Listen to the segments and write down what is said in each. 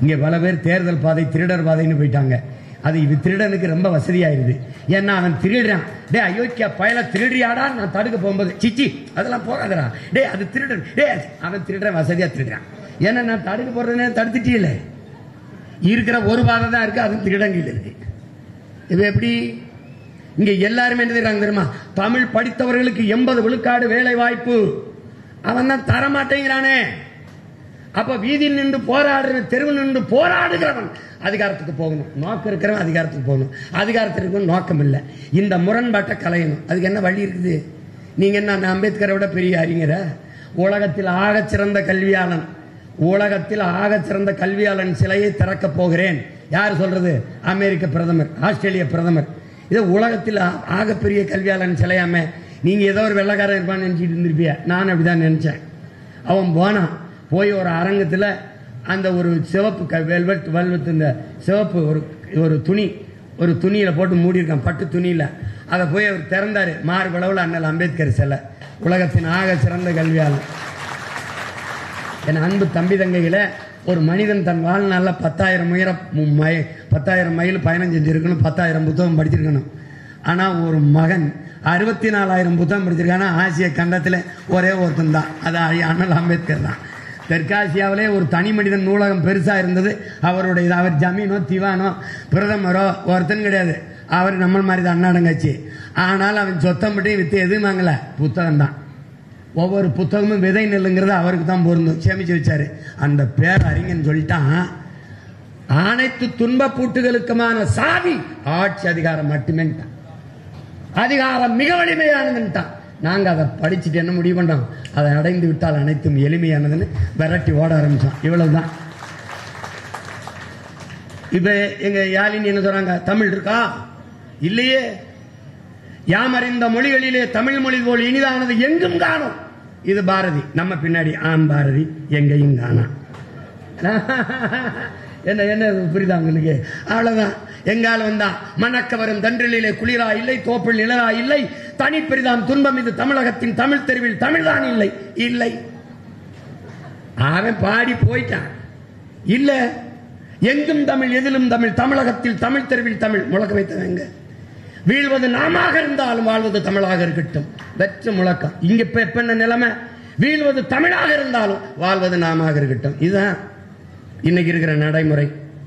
இங்க பல பேர் தேர்தல் பாதை திருடர் பாதைன்னு போயிட்டாங்க அது இது திருடனுக்கு ரொம்ப வசதியாயிருது ஏன்னா அவன் திருடுறான் டே அயோக்கியா பயல திருடியாடா நான் தடுக்க போகும்போது சிச்சி அதெல்லாம் போகாதடா டே அது திருடன் டே அவன் திருடுறேன் வசதியா திருடுறான் ஏன்னா நான் தடுக்க போறதுனே தடுத்துட்டீல இருக்கிற ஒரு பாதை தான் இருக்கு அது திருடங்கில் இருக்கு இது எப்படி இங்க எல்லாருமே என்ன செய்றாங்க தெரியுமா தமிழ் படித்தவர்களுக்கு எண்பது விழுக்காடு வேலை வாய்ப்பு அவன் தான் தர மாட்டேங்கிறானே அப்ப வீதியில் நின்று போராடுற தெருவில் நின்று போராடுகிறவன் அதிகாரத்துக்கு போகணும் நோக்கம் இருக்கிறவன் அதிகாரத்துக்கு போகணும் அதிகாரத்திற்கு நோக்கம் இல்லை இந்த முரண்பாட்டை கலையணும் அதுக்கு என்ன வழி இருக்குது நீங்க என்ன நான் அம்பேத்கரை விட பெரிய அறிஞரா உலகத்தில் ஆகச் சிறந்த கல்வியாளன் உலகத்தில் ஆகச் சிறந்த கல்வியாளன் சிலையை திறக்கப் போகிறேன் யார் சொல்றது அமெரிக்க பிரதமர் ஆஸ்திரேலிய பிரதமர் இது உலகத்தில் ஆ- ஆகப்பெரிய கல்வியாளன் சிலையாம நீங்க ஏதோ ஒரு வெள்ளக்காரன் இருப்பான்னு நினைச்சிட்டு இருந்திருப்பிய நான் அப்படிதான் நினைச்சேன் அவன் போனான் போய் ஒரு அரங்கத்தில் அந்த ஒரு சிவப்பு க வெல்வெட் வெல்வெட் இந்த சிவப்பு ஒரு ஒரு துணி ஒரு துணியில போட்டு மூடியிருக்கான் பட்டு துணியில அதை போய் அவர் திறந்தாரு மார்பளவில் அண்ணல் அம்பேத்கர் சிலை உலகத்தின் ஆக சிறந்த கல்வியாளர் என் அன்பு தம்பி தங்கைகளை ஒரு மனிதன் தன் வாழ்நாளில் பத்தாயிரம் உயர மு- மை- பத்தாயிரம் மைல் பயணம் செஞ்சிருக்கணும் பத்தாயிரம் புத்தகம் படிச்சிருக்கணும் ஆனால் ஒரு மகன் அறுபத்தி நாலாயிரம் புத்தகம் படிச்சிருக்கானா ஆசிய கண்டத்தில் ஒரே ஒருத்தன் தான் அது ஐயா அண்ணல் அம்பேத்கர் தான் தெற்காசியாவிலே ஒரு தனி மனிதன் நூலகம் பெருசா இருந்தது அவருடைய இது அவர் ஜமீனோ திவானோ பிரதமரோ ஒருத்தன் கிடையாது அவர் நம்ம மாதிரி தான் அண்ணாடங்காச்சு ஆனால் அவன் சொத்தம் மட்டும் வித்து எதுவும் வாங்கல புத்தகம் தான் ஒவ்வொரு புத்தகமும் விதை நெல்லுங்கிறது அவருக்கு தான் பொருந்தும் சேமிச்சு வச்சாரு அந்த பேர் அறிஞன் சொல்லிட்டான் அனைத்து துன்ப பூட்டுகளுக்குமான சாவி ஆட்சி அதிகாரம் மட்டுமே அதிகாரம் மிக வலிமையானதுன்ட்டான் நாங்க அதை படிச்சுட்டு என்ன முடிவு பண்ணோம் அதை அடைந்து விட்டால் அனைத்தும் எளிமையானதுன்னு விரட்டி ஓட ஆரம்பிச்சோம் இவ்வளவுதான் இப்ப எங்க யாழினி என்ன சொல்றாங்க தமிழ் இருக்கா இல்லையே யாம் அறிந்த மொழிகளிலே தமிழ் மொழி போல் இனிதானது எங்கும் காணும் இது பாரதி நம்ம பின்னாடி ஆம் பாரதி எங்கேயும் காணா என்ன என்ன புரியுதா உங்களுக்கு அவ்வளவுதான் எங்கால் வந்தா மணக்க வரும் தன்றிலே குளிரா இல்லை தோப்பில் நிழலா இல்லை தனி பெரிதாம் துன்பம் இது தமிழகத்தின் தமிழ் தெருவில் தமிழ்தான் இல்லை இல்லை அவன் பாடி போயிட்டான் இல்ல எங்கும் தமிழ் எதிலும் தமிழ் தமிழகத்தில் தமிழ் தெருவில் தமிழ் முழக்க வைத்தவங்க வீழ்வது நாமாக இருந்தாலும் வாழ்வது தமிழாக இருக்கட்டும் வெற்று முழக்கம் இங்க இப்ப இப்ப என்ன நிலைமை வீழ்வது தமிழாக இருந்தாலும் வாழ்வது நாமாக இருக்கட்டும் இதுதான் இன்னைக்கு இருக்கிற நடைமுறை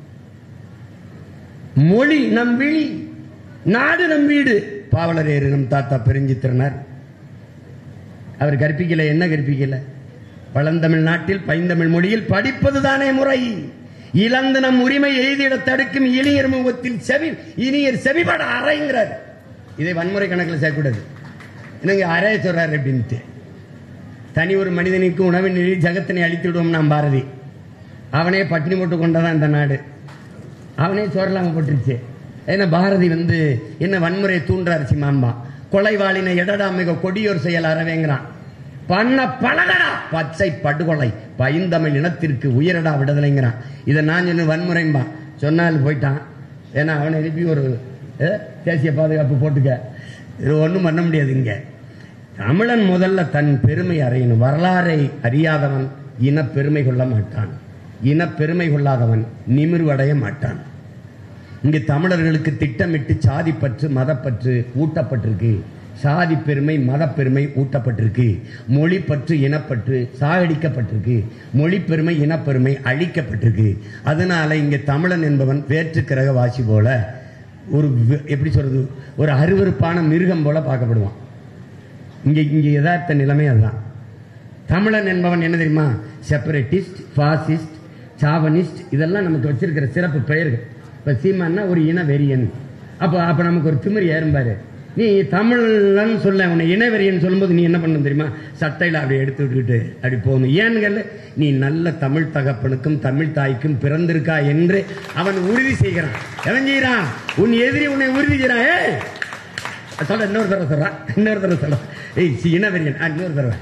மொழி நம் விழி நாடு நம் வீடு பாவலர் ஏறு நம் தாத்தா பெருஞ்சித்திரனார் அவர் கற்பிக்கல என்ன கற்பிக்கல பழந்தமிழ் நாட்டில் பைந்தமிழ் மொழியில் படிப்பது தானே முறை இழந்து நம் உரிமை எய்திட தடுக்கும் இளைஞர் முகத்தில் செவி இனியர் செவிபட அறைங்கிறார் இதை வன்முறை கணக்கில் சேர்க்கக்கூடாது என்னங்க அறைய சொல்றாரு அப்படின்ட்டு தனி ஒரு மனிதனுக்கு உணவின் நிலை ஜகத்தினை அழித்து விடுவோம் நாம் பாரதி அவனே பட்டினி போட்டு கொண்டதான் இந்த நாடு அவனே சோறலாம போட்டுருச்சு ஏன்னா பாரதி வந்து என்ன வன்முறை தூண்டுறாரு சிமாம்பா கொலைவாளின எடடா மிக கொடியோர் செயல் அறவேங்கிறான் பண்ண பழகடா பச்சை படுகொலை பைந்தமிழ் இனத்திற்கு உயரடா விடுதலைங்கிறான் இதை நான் சொன்ன வன்முறைம்பா சொன்னால் போயிட்டான் ஏன்னா அவனை எழுப்பி ஒரு அஹ், தேசிய பாதுகாப்பு போட்டுக்க இது ஒன்றும் பண்ண முடியாது இங்க தமிழன் முதல்ல தன் பெருமை அறியணும் வரலாறை அறியாதவன் இனப்பெருமை கொள்ள மாட்டான் இனப்பெருமை கொள்ளாதவன் நிமிர்வடைய மாட்டான் இங்கு தமிழர்களுக்கு திட்டமிட்டு சாதிப்பற்று மதப்பற்று ஊட்டப்பட்டிருக்கு சாதி பெருமை மதப்பெருமை ஊட்டப்பட்டிருக்கு மொழி பற்று இனப்பற்று சாகடிக்கப்பட்டிருக்கு மொழி பெருமை இனப்பெருமை அழிக்கப்பட்டிருக்கு அதனால இங்க தமிழன் என்பவன் வேற்று கிரகவாசி போல ஒரு வி- எப்படி சொல்றது ஒரு அருவருப்பான மிருகம் போல பார்க்கப்படுவான் இங்க இங்க யதார்த்த நிலைமை அதுதான் தமிழன் என்பவன் என்ன தெரியுமா செப்பரேட்டிஸ்ட் பாசிஸ்ட் சாவனிஸ்ட் இதெல்லாம் நமக்கு வச்சிருக்கிற சிறப்பு பெயர்கள் இப்ப சீமான்னா ஒரு இன வெறியன் அப்ப அப்ப நமக்கு ஒரு திமிரி ஏறும்பாரு நீ தமிழன் சொல்ல உன்னை இனவெறியன் சொல்லும்போது நீ என்ன பண்ணணும் தெரியுமா சட்டையில அப்படி எடுத்து விட்டுக்கிட்டு அப்படி போகணும் ஏன்னு கேளு, நீ நல்ல தமிழ் தகப்பனுக்கும் தமிழ் தாய்க்கும் பிறந்திருக்கா என்று அவன் உறுதி செய்கிறான் எவன் செய்கிறான் உன் எதிரி உன்னை உறுதி செய்கிறான் ஏய் சொல்ல இன்னொரு தடவை சொல்றான் இன்னொரு தடவை சொல்ற ஏய் சி, இனவெறியன் ஆ, இன்னொரு தடவை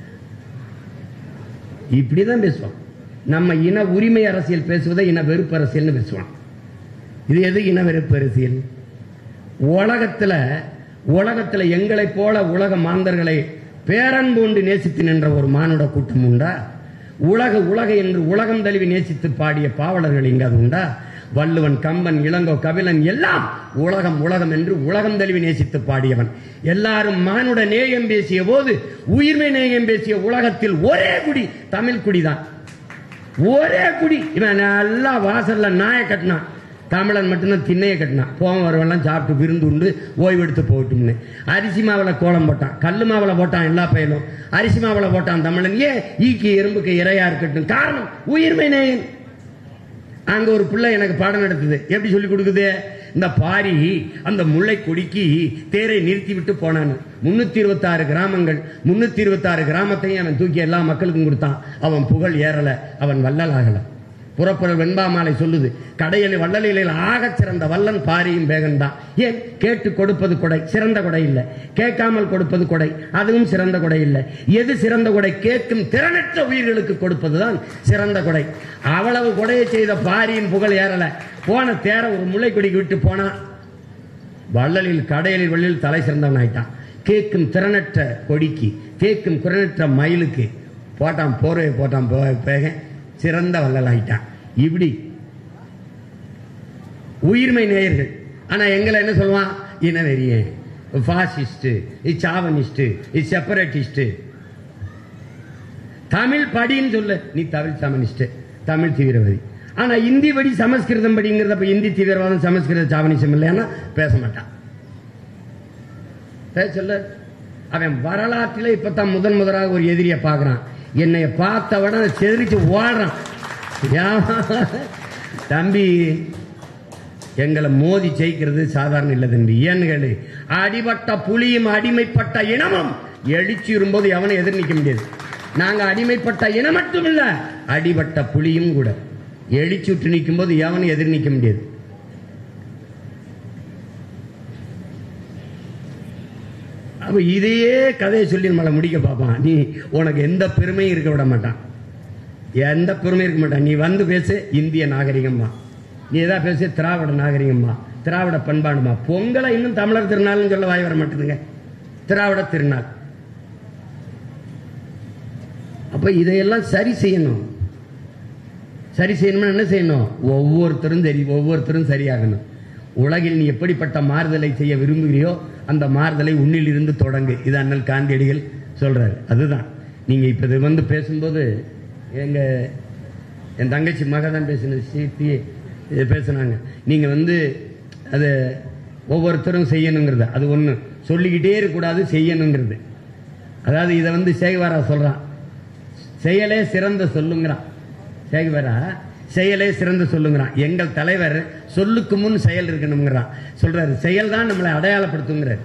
இப்படிதான் பேசுவான் நம்ம இன உரிமை அரசியல் பேசுவதை இன வெறுப்பு அரசியல்னு பேசுவான் இது எது இன வெறுப்பு அரசியல் உலகத்துல உலகத்துல எங்களைப் போல உலக மாந்தர்களை பேரன்போண்டு நேசித்து நின்ற ஒரு மானுட கூட்டம் உண்டா உலக உலக என்று உலகம் தழுவி நேசித்து பாடிய பாவலர்கள் இங்கு அது உண்டா வள்ளுவன் கம்பன் இளங்கோ கபிலன் எல்லாம் உலகம் உலகம் என்று உலகம் தழுவி நேசித்து பாடியவன் எல்லாரும் மானுட நேயம் பேசிய போது உயிர்மை நேயம் பேசிய உலகத்தில் ஒரே குடி தமிழ் குடிதான் ஒரே குடி இவன் நல்லா வாசல்ல நாயை கட்டினான் தமிழன் மட்டும்தான் திண்ணையை கட்டினான் போவன் வரவெல்லாம் சாப்பிட்டு விருந்து உண்டு ஓய்வெடுத்து போகட்டும்னு அரிசி மாவில் கோலம் போட்டான் கல்லு மாவில் போட்டான் எல்லா பையனும் அரிசி மாவில் போட்டான் தமிழன் ஏன் ஈக்கு எறும்புக்கு இரையா இருக்கட்டும் காரணம் உயிர்மை நேயன் அங்க ஒரு பிள்ளை எனக்கு பாடம் நடத்துது எப்படி சொல்லி கொடுக்குது இந்த பாரி அந்த முல்லை கொடிக்கு தேரை நிறுத்தி விட்டு போனான்னு முன்னூத்தி இருபத்தி ஆறு கிராமங்கள் முன்னூத்தி இருபத்தி ஆறு கிராமத்தையும் அவன் தூக்கி எல்லா மக்களுக்கும் கொடுத்தான் அவன் புகழ் ஏறல அவன் வள்ளல் ஆகல புறப்புறல் வெண்பாமாலை சொல்லுது கடையில் வள்ளலில் ஆகச் சிறந்த வல்லன் பாரியும் பேகன் தான் ஏன் கேட்டு கொடுப்பது கொடை சிறந்த கொடை இல்லை கேட்காமல் கொடுப்பது கொடை அதுவும் சிறந்த கொடை இல்லை எது சிறந்த கொடை கேட்கும் திறனற்ற உயிர்களுக்கு கொடுப்பதுதான் சிறந்த கொடை அவ்வளவு கொடையை செய்த பாரியின் புகழ் ஏறல போன தேர ஒரு முல்லைக்கொடிக்கு விட்டு போனா வள்ளலில் கடையலில் வள்ளில் தலை சிறந்தவன் ஆயிட்டான் கேட்கும் திறனற்ற கொடிக்கு கேட்கும் குறனற்ற மயிலுக்கு போட்டான் போர்வை போட்டான் போ- பேகன் சிறந்த வள்ளல் ஆயிட்டான் இப்படி உயிர்மை நேயர்கள் ஆனா எங்களை என்ன சொல்லுவான் இனவெறியன் பாசிஸ்ட் சாவனிஸ்ட் செப்பரேட்டிஸ்ட் தமிழ் படின்னு சொல்லு நீ தமிழ் சாமனிஸ்ட் தமிழ் தீவிரவாதி ஆனா இந்தி படி சமஸ்கிருதம் படிங்கிறத அப்ப இந்தி தீவிரவாதம் சமஸ்கிருத சாவனிசம் இல்லைன்னா பேச மாட்டான் பேசல அவன் வரலாற்றிலே இப்பதான் முதன் முதலாக ஒரு எதிரியை பார்க்கறான் என்னைய பார்த்தவன செதறிச்சு ஓடுறான் ஏம்மா? தம்பி எங்களை மோதி ஜெயிக்கிறது சாதாரண இல்லை தம்பி ஏன்னு கேளு அடிபட்ட புலியும் அடிமைப்பட்ட இனமும் எழுச்சி வரும்போது எவனை எதிர் நிக்க முடியாது நாங்க அடிமைப்பட்ட இனம் மட்டும் இல்ல அடிபட்ட புலியும் கூட எழுச்சுற்று நிற்கும் போது எவனும் எதிர் நிக்க முடியாது அப்ப இதையே கதையை சொல்லி நம்மளை முடிக்க பார்ப்பான் நீ உனக்கு எந்த பெருமையும் இருக்க விட மாட்டான் எந்த பெருமையும் இருக்க மாட்டான் நீ வந்து பேசு இந்திய நாகரிகம்மா நீ எதா பேசு திராவிட நாகரிகம்மா திராவிட பண்பாடுமா பொங்கலை இன்னும் தமிழர் திருநாள்னு சொல்ல வாய் வர மாட்டேதுங்க திராவிட திருநாள் அப்ப இதையெல்லாம் சரி செய்யணும் சரி செய்யணும்னா என்ன செய்யணும் ஒவ்வொருத்தரும் சரி ஒவ்வொருத்தரும் சரியாகணும் உலகில் நீ எப்படிப்பட்ட மாறுதலை செய்ய விரும்புகிறியோ அந்த மாறுதலை உன்னில் இருந்து தொடங்கு இது அண்ணல் காந்தியடிகள் சொல்றாரு அதுதான் நீங்க இப்ப இது வந்து பேசும்போது எங்க என் தங்கச்சி மக தான் பேசினது சீத்தி இது பேசுனாங்க நீங்க வந்து அது ஒவ்வொருத்தரும் செய்யணுங்கிறது அது ஒண்ணு சொல்லிக்கிட்டே இருக்கக்கூடாது செய்யணுங்கிறது அதாவது இதை வந்து சேகவாரா சொல்றான் செயலே சிறந்த சொல்லுங்கிறான் சேகவரா செயலே சிறந்த சொல்லுங்கிறான் எங்கள் தலைவர் சொல்லுக்கு முன் செயல் இருக்கணுங்கிறான் சொல்றாரு செயல் தான் நம்மளை அடையாளப்படுத்துங்கிறார்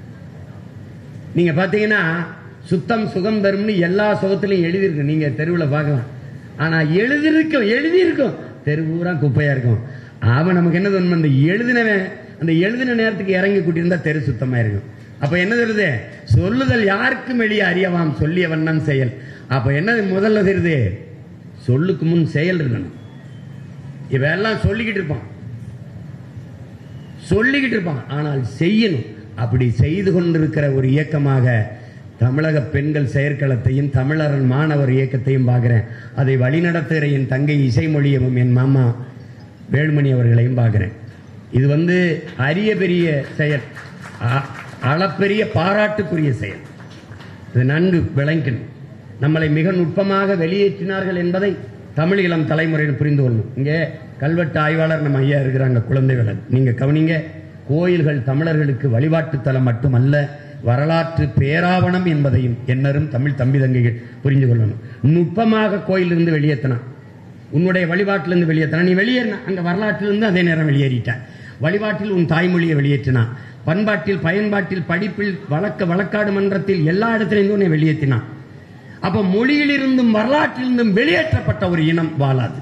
நீங்க பாத்தீங்கன்னா சுத்தம் சுகம் தரும்னு எல்லா சுகத்திலையும் எழுதியிருக்கு நீங்க தெருவில் பார்க்கலாம் ஆனா எழுதிருக்கும் எழுதியிருக்கும் தெருவூரா குப்பையா இருக்கும் அவன் நமக்கு என்ன தோணும் அந்த எழுதினவன் அந்த எழுதின நேரத்துக்கு இறங்கி கூட்டியிருந்தா தெரு சுத்தமா இருக்கும் அப்ப என்ன தெரியுது சொல்லுதல் யாருக்கும் வெளியே அறியவாம் சொல்லிய வண்ணம் செயல் அப்ப என்ன முதல்ல தெரியுது சொல்லுக்கு முன் செயல் இருக்கணும் இவன் எல்லாம் சொல்லிக்கிட்டு இருப்பான் சொல்லிக்கிட்டு இருப்பான் ஆனால் செய்யணும் அப்படி செய்து கொண்டிருக்கிற ஒரு இயக்கமாக தமிழக பெண்கள் செயற்களத்தையும் தமிழரன் மாணவர் இயக்கத்தையும் பார்க்கிறேன் அதை வழிநடத்துகிற என் தங்கை இசைமொழியவும் என் மாமா வேலுமணி அவர்களையும் பார்க்கிறேன் இது வந்து அரிய பெரிய செயல் அ- அளப்பெரிய பாராட்டுக்குரிய செயல் இது நன்கு விளங்கணும் நம்மளை மிக நுட்பமாக வெளியேற்றினார்கள் என்பதை தமிழ் இளம் தலைமுறையில் புரிந்து கொள்ளணும் இங்கே கல்வெட்டு ஆய்வாளர் நம்ம ஐயா இருக்கிறாங்க குழந்தைகள் நீங்க கவனிங்க கோயில்கள் தமிழர்களுக்கு வழிபாட்டு தலம் மட்டுமல்ல வரலாற்று பேராவணம் என்பதையும் என்னரும் தமிழ் தம்பி தங்கைகள் புரிந்து கொள்ளணும் நுட்பமாக கோயிலிருந்து வெளியேற்றினான் உன்னுடைய வழிபாட்டிலிருந்து வெளியேற்றினான் நீ வெளியேறின அங்க வரலாற்றிலிருந்து அதே நேரம் வெளியேறிட்டான் வழிபாட்டில் உன் தாய்மொழியை வெளியேற்றினான் பண்பாட்டில் பயன்பாட்டில் படிப்பில் வழக்க வழக்காடு மன்றத்தில் எல்லா இடத்திலிருந்தும் உன்னை வெளியேற்றினான் அப்ப மொழியிலிருந்தும் வரலாற்றிலிருந்தும் வெளியேற்றப்பட்ட ஒரு இனம் வாழாது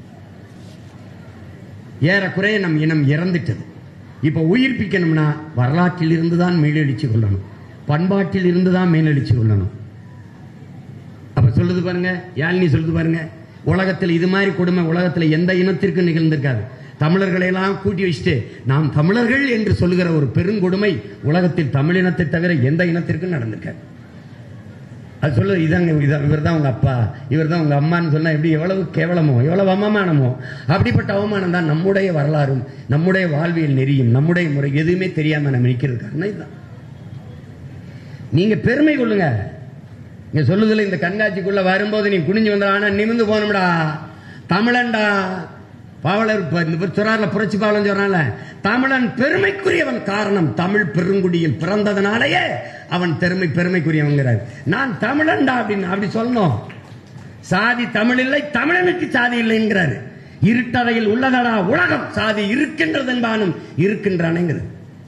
ஏறக்குறைய நம் இனம் இறந்துட்டது இப்ப உயிர்ப்பிக்கணும்னா வரலாற்றில் இருந்து தான் மேலெழுச்சி கொள்ளணும் பண்பாட்டில் இருந்து தான் மேலெழுச்சி கொள்ளணும் அப்ப சொல்லுது பாருங்க யாழினி சொல்லுது பாருங்க உலகத்தில் இது மாதிரி கொடுமை உலகத்துல எந்த இனத்திற்கும் நிகழ்ந்திருக்காது தமிழர்களை எல்லாம் கூட்டி வச்சுட்டு நாம் தமிழர்கள் என்று சொல்லுகிற ஒரு பெருங்கொடுமை உலகத்தில் தமிழினத்தை தவிர எந்த இனத்திற்கும் நடந்திருக்காது அது சொல்லு இதாங்க இதான் இவர் தான் உங்க அப்பா இவர் தான் உங்க அம்மான்னு சொன்னா எப்படி எவ்வளவு கேவலமோ எவ்வளவு அவமானமோ அப்படிப்பட்ட அவமானம் தான் நம்முடைய வரலாறும் நம்முடைய வாழ்வியல் நெறியும் நம்முடைய முறை எதுவுமே தெரியாம நம்ம நிக்கிறது காரணம் இதுதான் நீங்க பெருமை கொள்ளுங்க இங்க சொல்லுதல இந்த கண்காட்சிக்குள்ள வரும்போது நீ குனிஞ்சு வந்தா ஆனா நிமிந்து போகணும்டா தமிழன்டா பாவலர் இப்ப இந்த சொறார்ல புரட்சி பாவலன் சொல்றான்ல தமிழன் பெருமைக்குரியவன் காரணம் தமிழ் பெருங்குடியில் பிறந்ததனாலேயே அவன் பெருமை பெருமைக்குரியவங்கிறார் நான் தமிழன்டா அப்படின்னு அப்படி சொல்லணும் சாதி தமிழ் இல்லை தமிழனுக்கு சாதி இல்லைங்கிறாரு இருட்டறையில் உள்ளதடா உலகம் சாதி இருக்கின்றது என்பானும் இருக்கின்றானுங்கிறது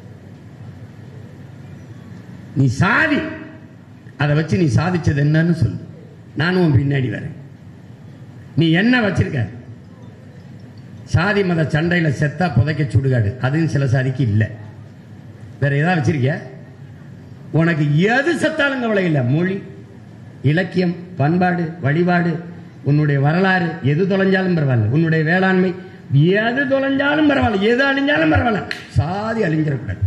நீ சாதி அதை வச்சு நீ சாதிச்சது என்னன்னு சொல்லு நானும் உன் பின்னாடி வரேன் நீ என்ன வச்சிருக்க சாதி மத சண்டையில செத்தா புதைக்க சுடுகாடு அதுவும் சில சாதிக்கு இல்லை வேற ஏதாவது வச்சிருக்கிய உனக்கு எது செத்தாலும் கவலை இல்லை மொழி இலக்கியம் பண்பாடு வழிபாடு உன்னுடைய வரலாறு எது தொலைஞ்சாலும் பரவாயில்ல உன்னுடைய வேளாண்மை எது தொலைஞ்சாலும் பரவாயில்ல எது அழிஞ்சாலும் பரவாயில்ல சாதி அழிஞ்சிடக்கூடாது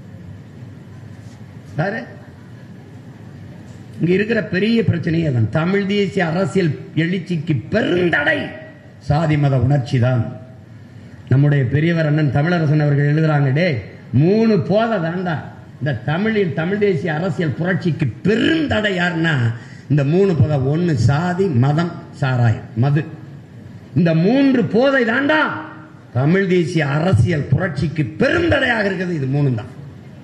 வேற இங்க இருக்கிற பெரிய பிரச்சனையே தான் தமிழ் தேசிய அரசியல் எழுச்சிக்கு பெருந்தடை சாதி மத உணர்ச்சி தான் நம்முடைய பெரியவர் அண்ணன் தமிழரசன் அவர்கள் எழுதுறாங்க டே மூணு போத தாண்டா இந்த தமிழில் தமிழ் தேசிய அரசியல் புரட்சிக்கு பெருந்தடை யாருன்னா இந்த மூணு போத ஒன்னு சாதி மதம் சாராயம் மது இந்த மூன்று போதை தாண்டா தமிழ் தேசிய அரசியல் புரட்சிக்கு பெருந்தடையாக இருக்கிறது இது மூணு தான்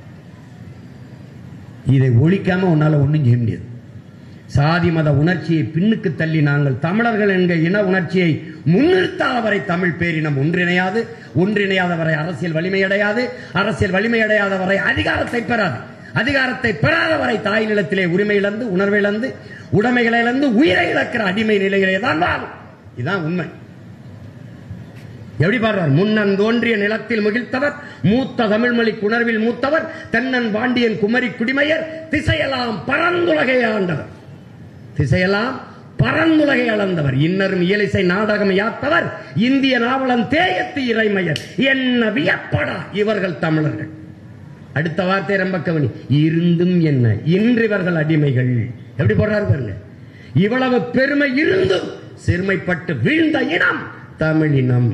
இதை ஒழிக்காம உன்னால ஒண்ணும் செய்ய முடியாது சாதி மத உணர்ச்சியை பின்னுக்கு தள்ளி நாங்கள் தமிழர்கள் என்கிற இன உணர்ச்சியை முன்னிறுத்தாதவரை தமிழ் பேரினம் ஒன்றிணையாது ஒன்றிணையாதவரை அரசியல் வலிமையடையாது அரசியல் வலிமையடையாதவரை அதிகாரத்தை பெறாது அதிகாரத்தை பெறாதவரை தாய் நிலத்திலே உரிமை இழந்து உணர்வை இழந்து உடைமைகளை இழந்து உயிரை இழக்கிற அடிமை நிலையிலே தான் வாழும் இதுதான் உண்மை எப்படி பாடுறார் முன்னன் தோன்றிய நிலத்தில் முகிழ்த்தவர் மூத்த தமிழ்மொழி குணர்வில் மூத்தவர் தென்னன் பாண்டியன் குமரி குடிமையர் திசையெல்லாம் பரந்துலகை ஆண்டவர் திசையெல்லாம் பரந்துலகை அளந்தவர் இன்னரும் இயலிசை நாடகம் யாத்தவர் இந்திய நாவலன் தேயத்து இறைமையர் என்ன வியப்படா இவர்கள் தமிழர்கள் அடுத்த வார்த்தை ரொம்ப கவனி இருந்தும் என்ன இன்று இவர்கள் அடிமைகள் எப்படி போடுறாரு பாருங்க இவ்வளவு பெருமை இருந்தும் சிறுமைப்பட்டு வீழ்ந்த இனம் தமிழினம்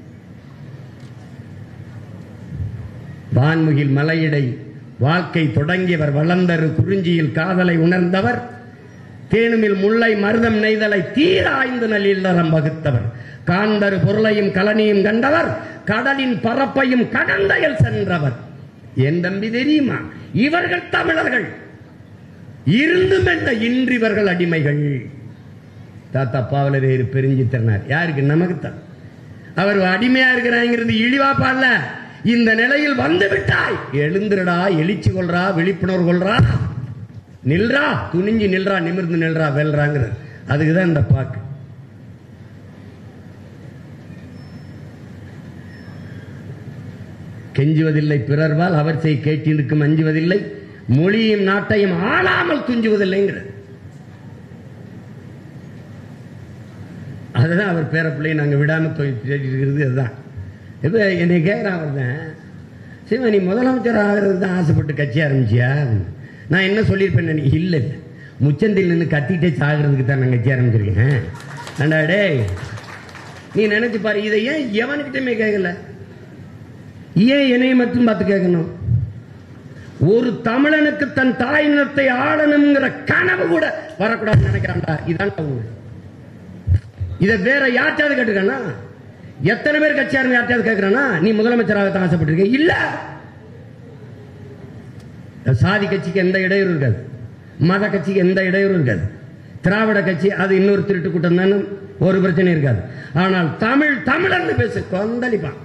வான்முகில் மலையிடை வாழ்க்கை தொடங்கியவர் வளர்ந்தரு குறிஞ்சியில் காதலை உணர்ந்தவர் தேனுமில் முல்லை மருதம் நெய்தலை தீர ஆய்ந்து நல்லில்லறம் வகுத்தவர் காந்தரு பொருளையும் கலனியும் கண்டவர் கடலின் பரப்பையும் கடந்தையில் சென்றவர் என் தம்பி தெரியுமா இவர்கள் தமிழர்கள் இருந்தும் என்ன இன்றிவர்கள் அடிமைகள் தாத்தா பாவலரேறு பெருஞ்சி திறனார் யாருக்கு நமக்கு தான் அவர் அடிமையா இருக்கிறாங்கிறது இழிவா பாடல இந்த நிலையில் வந்து விட்டாய் எழுந்துடா எழுச்சி கொள்றா விழிப்புணர்வு கொள்றா நில்றா துணிஞ்சு நில்றா நிமிர்ந்து நில்றா வெல்றாங்கிறது அதுக்குதான் இந்த பாக்கு கெஞ்சுவதில்லை பிறர்வால் அவர் செய் கேட்டிருக்கும் அஞ்சுவதில்லை மொழியும் நாட்டையும் ஆளாமல் துஞ்சுவதில்லைங்கிறது அதுதான் அவர் பேர பிள்ளையை நாங்கள் விடாம இருக்கிறது அதுதான் இப்போ என்னை கேட்குறான் அவர்தான் சிவா நீ முதலமைச்சர் ஆகிறது தான் ஆசைப்பட்டு கட்சி ஆரம்பிச்சியா நான் என்ன சொல்லியிருப்பேன் நீ இல்லை இல்லை முச்சந்தில் நின்று கத்திட்டே சாகிறதுக்கு தான் நான் கட்சி ஆரம்பிச்சிருக்கேன் ஏண்டா டேய் நீ நினைச்சு பாரு இதை ஏன் எவனுக்கிட்டமே கேட்கல ஏன் என்னைய மட்டும் பார்த்து கேட்கணும் ஒரு தமிழனுக்கு தன் தாய் நிலத்தை ஆளணுங்கிற கனவு கூட வரக்கூடாதுன்னு நினைக்கிறான்டா இதான் ஊர் இதை வேற யார்ட்டாவது கேட்டுக்கானா எத்தனை பேர் கட்சியாருங்க யார்ட்டாவது கேட்கிறானா நீ முதலமைச்சராக ஆசைப்பட்டிருக்க இல்ல சாதி கட்சிக்கு எந்த இடையூறு இருக்காது மத கட்சிக்கு எந்த இடையூறு இருக்காது திராவிட கட்சி அது இன்னொரு திருட்டு கூட்டம் தானே ஒரு பிரச்சனை இருக்காது ஆனால் தமிழ் தமிழர்னு பேசு கொந்தளிப்பான்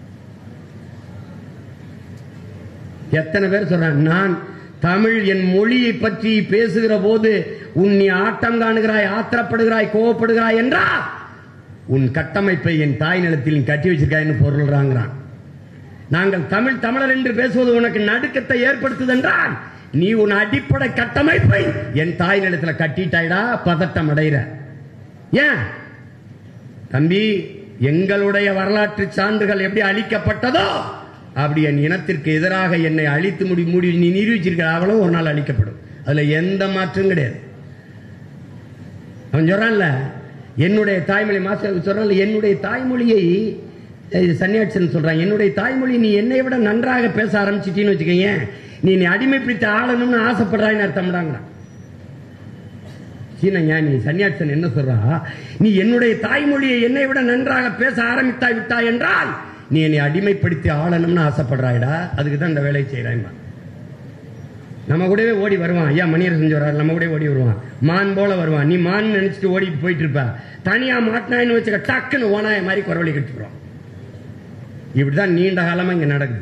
எத்தனை பேர் சொல்றாங்க நான் தமிழ் என் மொழியை பற்றி பேசுகிற போது உன் நீ ஆட்டம் காணுகிறாய் ஆத்திரப்படுகிறாய் கோவப்படுகிறாய் என்றா உன் கட்டமைப்பை என் தாய் நிலத்தில் நீ கட்டி வச்சிருக்காய்னு பொருள்றாங்கிறான் நாங்கள் தமிழ் தமிழர் என்று பேசுவது உனக்கு நடுக்கத்தை ஏற்படுத்துது என்றால் நீ உன் அடிப்படை கட்டமைப்பை என் தாய் நிலத்தில் கட்டிட்டாய்டா பதட்டம் அடைகிற ஏன் தம்பி எங்களுடைய வரலாற்று சான்றுகள் எப்படி அளிக்கப்பட்டதோ அப்படி என் இனத்திற்கு எதிராக என்னை அழித்து முடி மூடி நீ நிரூபிச்சிருக்கிற அவளும் ஒரு நாள் அழிக்கப்படும் அதுல எந்த மாற்றம் கிடையாது அவன் சொல்றான்ல என்னுடைய தாய்மொழி மாஸ்டர் சொல்றான்ல என்னுடைய தாய்மொழியை அஹ், சன்னியாட்சன் சொல்றான் என்னுடைய தாய்மொழி நீ என்னை விட நன்றாக பேச ஆரம்பிச்சிட்டின்னு வச்சுக்கோங்க நீ நீ அடிமைப்பிடித்து ஆளணும்னு ஆசைப்படுறான்னு அர்த்தம்டாங்கிறான் சீன ஞானி சன்னியாட்சன் என்ன சொல்றா நீ என்னுடைய தாய்மொழியை என்னை விட நன்றாக பேச ஆரம்பித்தாய் விட்டாய் என்றால் நீ என்னை அடிமைப்படுத்தி ஆளணும்னு ஆசைப்படுறாய்டா அதுக்கு தான் இந்த வேலையை செய்யறாங்க நம்ம கூடவே ஓடி வருவான் ஐயா மணியரசன் சொல்றாரு நம்ம கூட ஓடி வருவான் மான் போல வருவான் நீ மான் நினைச்சிட்டு ஓடி போயிட்டு இருப்ப தனியா மாட்டினாயின்னு வச்சுக்க டக்குன்னு ஓனாய மாதிரி குரவழி கட்டுறோம் இப்படிதான் நீண்ட காலமா இங்க நடக்குது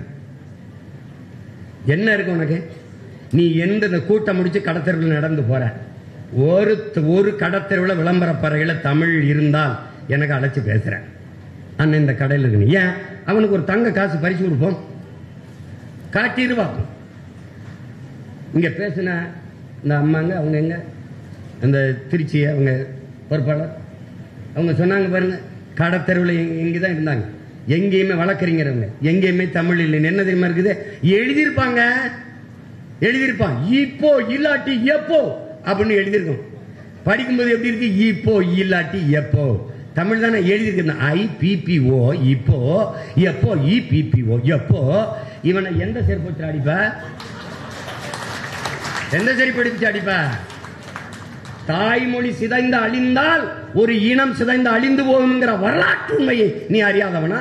என்ன இருக்கு உனக்கு நீ எந்த இந்த கூட்டம் முடிச்சு கடத்தெருவில் நடந்து போற ஒரு ஒரு கடத்தெருவில் விளம்பர பறவையில தமிழ் இருந்தால் எனக்கு அழைச்சு பேசுறேன் அண்ணன் இந்த கடையில் இருக்கு ஏன் அவனுக்கு ஒரு தங்க காசு பறிச்சு கொடுப்போம் காட்டிடு பார்ப்போம் இங்க பேசின இந்த அம்மாங்க அவங்க எங்க அந்த திருச்சி அவங்க பொறுப்பாளர் அவங்க சொன்னாங்க பாருங்க கடத்தெருவில் இங்கே தான் இருந்தாங்க எங்கேயுமே வழக்கறிஞரவங்க எங்கேயுமே தமிழ் இல்லைன்னு என்ன தெரியுமா இருக்குது எழுதியிருப்பாங்க எழுதியிருப்பான் இப்போ இல்லாட்டி எப்போ அப்படின்னு எழுதியிருக்கோம் படிக்கும்போது எப்படி இருக்கு இப்போ இல்லாட்டி எப்போ தமிழ் தானே எழுதியிருக்கு ஐ பிபிஓ இப்போ எப்போ இ பிபிஓ எப்போ இவனை எந்த செருப்பு வச்சு அடிப்ப எந்த செருப்பு அடிச்சு அடிப்ப தாய்மொழி சிதைந்து அழிந்தால் ஒரு இனம் சிதைந்து அழிந்து போகுங்கிற வரலாற்று உண்மையை நீ அறியாதவனா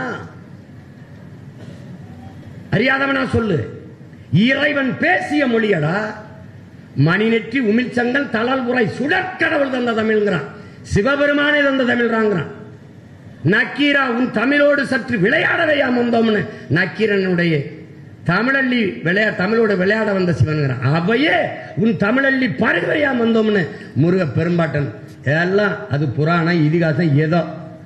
அறியாதவனா சொல்லு இறைவன் பேசிய மொழியடா மணிநெற்றி உமிழ்ச்சங்கல் தளல் உரை சுடற்கடவுள் தந்த தமிழ்ங்கிறான் சிவபெருமானே தந்த தமிழ்றாங்கிறான் நக்கீரா உன் தமிழோடு சற்று விளையாடவையா வந்தோம்னு நக்கீரனுடைய தமிழள்ளி விளையா தமிழோடு விளையாட வந்த சிவனுங்கிறான் அவையே உன் தமிழள்ளி பருகையா வந்தோம்னு முருக பெரும்பாட்டன் எல்லாம் அது புராணம் இதிகாசம் ஏதோ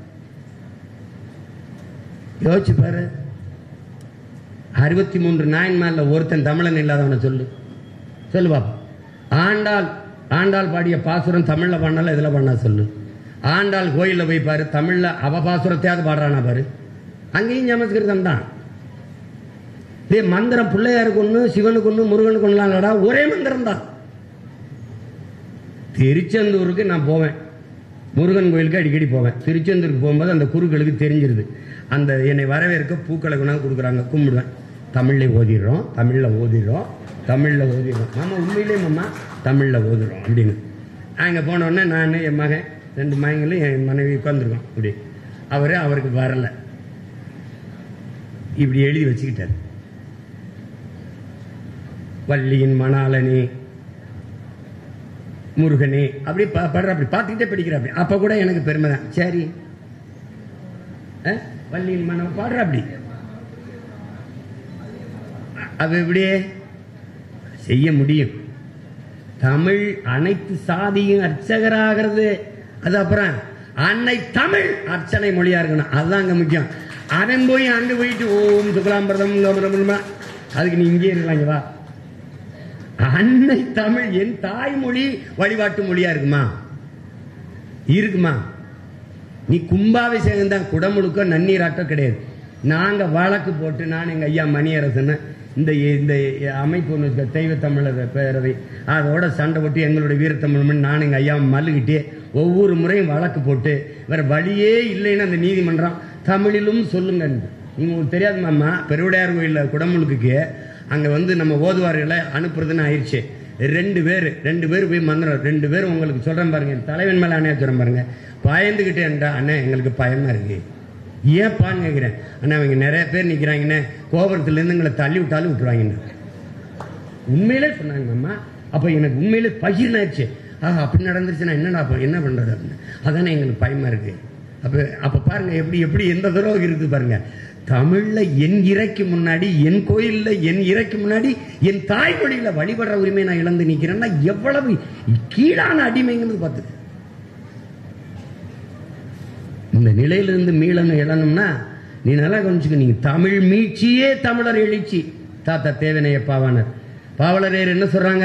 யோசிச்சு பாரு அறுபத்தி மூன்று நாயன்மார்ல ஒருத்தன் தமிழன் இல்லாதவனை சொல்லு சொல்லு பாப்பா ஆண்டாள் ஆண்டாள் பாடிய பாசுரம் தமிழ்ல பண்ணல இதுல பண்ணா சொல்லு ஆண்டாள் கோயில்ல போய் பாரு தமிழ்ல அவ பாசுரத்தையாவது பாடுறானா பாரு அங்கேயும் சமஸ்கிருதம் தான் டே மந்திரம் பிள்ளையாருக்கு ஒண்ணு சிவனுக்கு ஒண்ணு முருகனுக்கு ஒண்ணுலாம் இல்லடா ஒரே மந்திரம் தான் திருச்செந்தூருக்கு நான் போவேன் முருகன் கோயிலுக்கு அடிக்கடி போவேன் திருச்செந்தூருக்கு போகும்போது அந்த குருக்களுக்கு தெரிஞ்சிருது அந்த என்னை வரவேற்க பூக்களை கொண்டாந்து கொடுக்குறாங்க கும்பிடுவேன் தமிழ்ல ஓதிடுறோம் தமிழ்ல ஓதிடுறோம் தமிழ்ல ஓதிடுறோம் மாமா உண்மையிலே மாமா தமிழ்ல ஓதுறோம் அப்படின்னு அங்கே போன உடனே நான் என் மகன் ரெண்டு மகங்களும் என் மனைவி உட்காந்துருக்கோம் இப்படி அவர் அவருக்கு வரல இப்படி எழுதி வச்சுக்கிட்டார் வள்ளியின் மணாலனி முருகனே அப்படி ப- படுற அப்படி பார்த்துக்கிட்டே படிக்கிற அப்படி அப்ப கூட எனக்கு பெருமை தான் சரி அஹ், வள்ளியின் மனம் பாடுற அப்படி அது இப்படியே செய்ய முடியும் தமிழ் அனைத்து சாதியும் அர்ச்சகராகிறது அது அப்புறம் அன்னை தமிழ் அர்ச்சனை மொழியா இருக்கணும் அதுதான் அங்க முக்கியம் அவன் போய் அங்க போயிட்டு ஓம் சுக்லாம்பிரதம் லோமரமுமா அதுக்கு நீ இங்கே இருக்கலாம் இங்க வா அன்னை தமிழ் என் தாய்மொழி வழிபாட்டு மொழியா இருக்குமா இருக்குமா நீ கும்பாபிஷேகம் தான் குடமுழுக்கோ நன்னீராட்டோ கிடையாது நாங்க வழக்கு போட்டு நான் எங்க ஐயா மணியரசன் இந்த இந்த அமைப்பு ஒன்று இருக்கு, தெய்வ தமிழர் பேரவை அதோட சண்டை போட்டு எங்களுடைய வீரத்தமிழ் நான் எங்க ஐயா மல்லுகிட்டே ஒவ்வொரு முறையும் வழக்கு போட்டு வேற வழியே இல்லைன்னு அந்த நீதிமன்றம் தமிழிலும் சொல்லுங்க நீங்க உங்களுக்கு தெரியாது மாமா பெருவுடையார் கோயில்ல குடமுழுக்குக்கு அங்க வந்து நம்ம ஓதுவார்களை அனுப்புறதுன்னு ஆயிடுச்சு ரெண்டு பேர் ரெண்டு பேர் போய் மந்திரம் ரெண்டு பேர் உங்களுக்கு சொல்றேன் பாருங்க என் தலைவன் மேல அணையா சொல்றேன் பாருங்க பயந்துகிட்டேன்டா அண்ணே எங்களுக்கு பயமா இருக்கு ஏப்பான்னு கேட்கிறேன் அண்ணா அவங்க நிறைய பேர் நிக்கிறாங்கண்ணே கோபுரத்துல இருந்து எங்களை தள்ளி விட்டாலும் விட்டுருவாங்கண்ணே உண்மையிலே சொன்னாங்க அம்மா அப்ப எனக்கு உண்மையிலே பகிர்னாச்சு ஆஹா அப்படி நடந்துருச்சுன்னா என்னடா அப்ப என்ன பண்றது அப்படின்னு அதானே எங்களுக்கு பயமா இருக்கு அப்ப அப்ப பாருங்க எப்படி எப்படி எந்த துரோகம் இருக்குது பாருங்க தமிழ்ல என் இறைக்கு முன்னாடி என் கோயில்ல என் இறைக்கு முன்னாடி என் தாய்மொழியில வழிபடுற உரிமை நான் இழந்து நிக்கிறேன்னா எவ்வளவு கீழான அடிமைங்கிறது பார்த்துக்க இந்த நிலையிலிருந்து மீளணும் எழணும்னா நீ நல்லா கவனிச்சுக்க நீங்க தமிழ் மீட்சியே தமிழர் எழுச்சி தாத்தா தேவனைய பாவாணர் பாவலரேர் என்ன சொல்றாங்க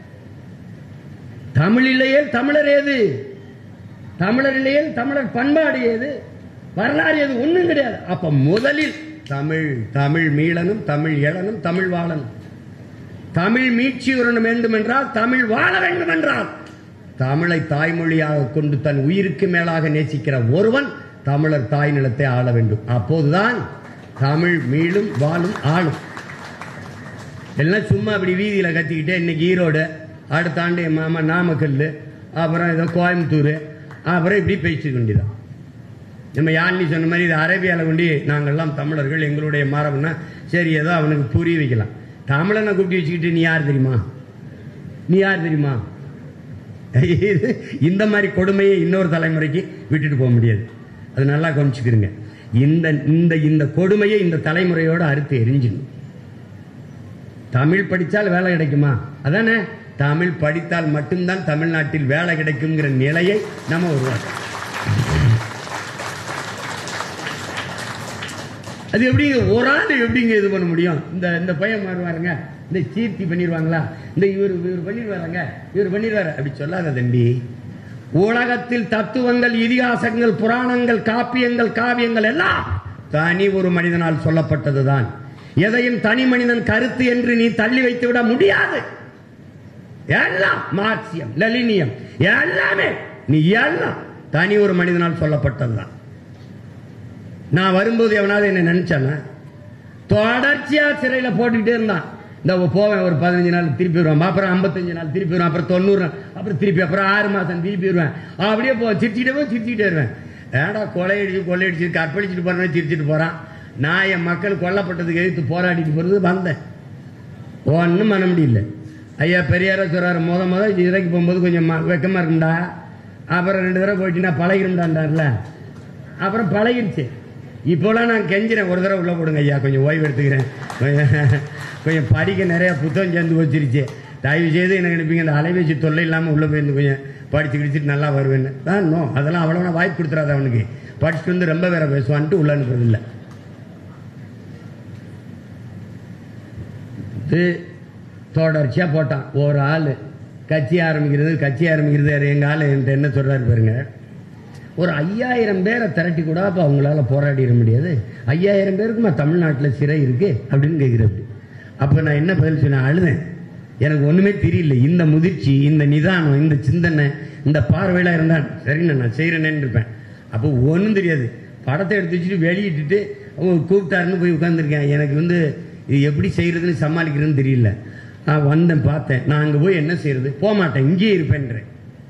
தமிழிலேயே தமிழர் ஏது தமிழர் இல்லையே தமிழர் பண்பாடு ஏது வரலாறு ஏது ஒண்ணும் கிடையாது அப்ப முதலில் தமிழ் தமிழ் மீளனும் தமிழ் எழனும் தமிழ் வாழணும் தமிழ் மீட்சி உறணும் வேண்டும் என்றால் தமிழ் வாழ வேண்டும் என்றால் தமிழை தாய்மொழியாக கொண்டு தன் உயிருக்கு மேலாக நேசிக்கிற ஒருவன் தமிழர் தாய் நிலத்தை ஆள வேண்டும் அப்போதுதான் தமிழ் மீளும் வாழும் ஆளும் எல்லாம் சும்மா அப்படி வீதியில கத்திக்கிட்டே இன்னைக்கு ஈரோடு அடுத்த ஆண்டு என் மாமா நாமக்கல் அப்புறம் ஏதோ கோயம்புத்தூர் அப்புறம் இப்படி பேசிக்க வேண்டியதான் நம்ம யாழ்னி சொன்ன மாதிரி இது அரேபியாவில் கொண்டு நாங்கள்லாம் தமிழர்கள் எங்களுடைய மரபுனா சரி ஏதோ அவனுக்கு புரிய வைக்கலாம் தமிழனை கூப்பிட்டு வச்சுக்கிட்டு நீ யார் தெரியுமா நீ யார் தெரியுமா இது இந்த மாதிரி கொடுமையை இன்னொரு தலைமுறைக்கு விட்டுட்டு போக முடியாது அது நல்லா கவனிச்சுக்கிறீங்க இந்த இந்த இந்த கொடுமையை இந்த தலைமுறையோட அறுத்து எரிஞ்சிடணும் தமிழ் படித்தால் வேலை கிடைக்குமா அதானே தமிழ் படித்தால் மட்டும்தான் தமிழ்நாட்டில் வேலை கிடைக்குங்கிற நிலையை நம்ம உருவாக்கணும் அது எப்படி ஒரு ஆள் எப்படிங்க இது பண்ண முடியும் இந்த இந்த பையன் வருவாருங்க இந்த சீர்த்தி பண்ணிடுவாங்களா இந்த இவர் இவர் பண்ணிடுவாருங்க இவர் பண்ணிடுவாரு அப்படி சொல்லாத தம்பி உலகத்தில் தத்துவங்கள் இதிகாசங்கள் புராணங்கள் காப்பியங்கள் காவியங்கள் எல்லாம் தனி ஒரு மனிதனால் சொல்லப்பட்டதுதான் எதையும் தனி மனிதன் கருத்து என்று நீ தள்ளி வைத்து விட முடியாது எல்லாம் மார்க்சியம் லெலினியம் எல்லாமே நீ எல்லாம் தனி ஒரு மனிதனால் சொல்லப்பட்டதுதான் நான் வரும்போது எவனாவது என்ன நினைச்சானா தொடர்ச்சியா சிறையில போட்டுக்கிட்டே இருந்தான் இந்த போவேன் ஒரு பதினஞ்சு நாள் திருப்பி வருவேன் அப்புறம் ஐம்பத்தஞ்சு நாள் திருப்பி வருவேன் அப்புறம் தொண்ணூறு நாள் அப்புறம் திருப்பி அப்புறம் ஆறு மாசம் திருப்பி வருவேன் அப்படியே போ சிரிச்சுட்டே போய் சிரிச்சுக்கிட்டே வருவேன் ஏடா கொலையடிச்சு கொள்ளையடிச்சு கற்பழிச்சுட்டு போறேன் சிரிச்சுட்டு போறான் நான் என் மக்கள் கொல்லப்பட்டதுக்கு எதிர்த்து போராடிட்டு போறது வந்தேன் ஒன்றும் பண்ண முடியல ஐயா பெரியார சொல்றாரு முத முத சிறைக்கு போகும்போது கொஞ்சம் ம- வெக்கமா இருக்கும்டா அப்புறம் ரெண்டு தடவை போயிட்டுனா பழகிரும்டான்டார்ல அப்புறம் பழகிருச்சு இப்போலாம் நான் கெஞ்சிறேன் ஒரு தடவை உள்ள போடுங்க ஐயா கொஞ்சம் ஓய்வு எடுத்துக்கிறேன் கொஞ்சம் கொஞ்சம் படிக்க நிறைய புத்தகம் சேர்ந்து வச்சிருச்சு தயவு செய்து எனக்கு அனுப்பிங்க இந்த அலைபேசி தொல்லை இல்லாமல் உள்ள போயிருந்து கொஞ்சம் படிச்சு கிடிச்சிட்டு நல்லா வருவேன்னு தான் நோ அதெல்லாம் அவ்வளோ வாய்ப்பு கொடுத்துறாத அவனுக்கு படிச்சுட்டு வந்து ரொம்ப வேற பேசுவான்ட்டு உள்ள அனுப்புறதில்லை இது தொடர்ச்சியாக போட்டான் ஒரு ஆள் கட்சி ஆரம்பிக்கிறது கட்சி ஆரம்பிக்கிறது எங்கள் ஆள் என்கிட்ட என்ன சொல்கிறாரு பாருங்க ஒரு ஐயாயிரம் பேரை திரட்டி கூட அப்போ அவங்களால போராடிட முடியாது ஐயாயிரம் பேருக்குமா தமிழ்நாட்டில் சிறை இருக்கு அப்படின்னு கேட்குறது அப்போ நான் என்ன பதில் சொன்னேன் அழுதேன் எனக்கு ஒன்றுமே தெரியல இந்த முதிர்ச்சி இந்த நிதானம் இந்த சிந்தனை இந்த பார்வையில் இருந்தான் சரிண்ணா நான் செய்கிறேனேன்னு இருப்பேன் அப்போ ஒன்றும் தெரியாது படத்தை எடுத்து வச்சுட்டு வெளியிட்டுட்டு அவங்க கூப்பிட்டாருன்னு போய் உட்காந்துருக்கேன் எனக்கு வந்து இது எப்படி செய்யறதுன்னு சமாளிக்கிறதுன்னு தெரியல நான் வந்தேன் பார்த்தேன் நான் அங்கே போய் என்ன செய்யறது போக மாட்டேன் இங்கேயே இருப்பேன்றேன்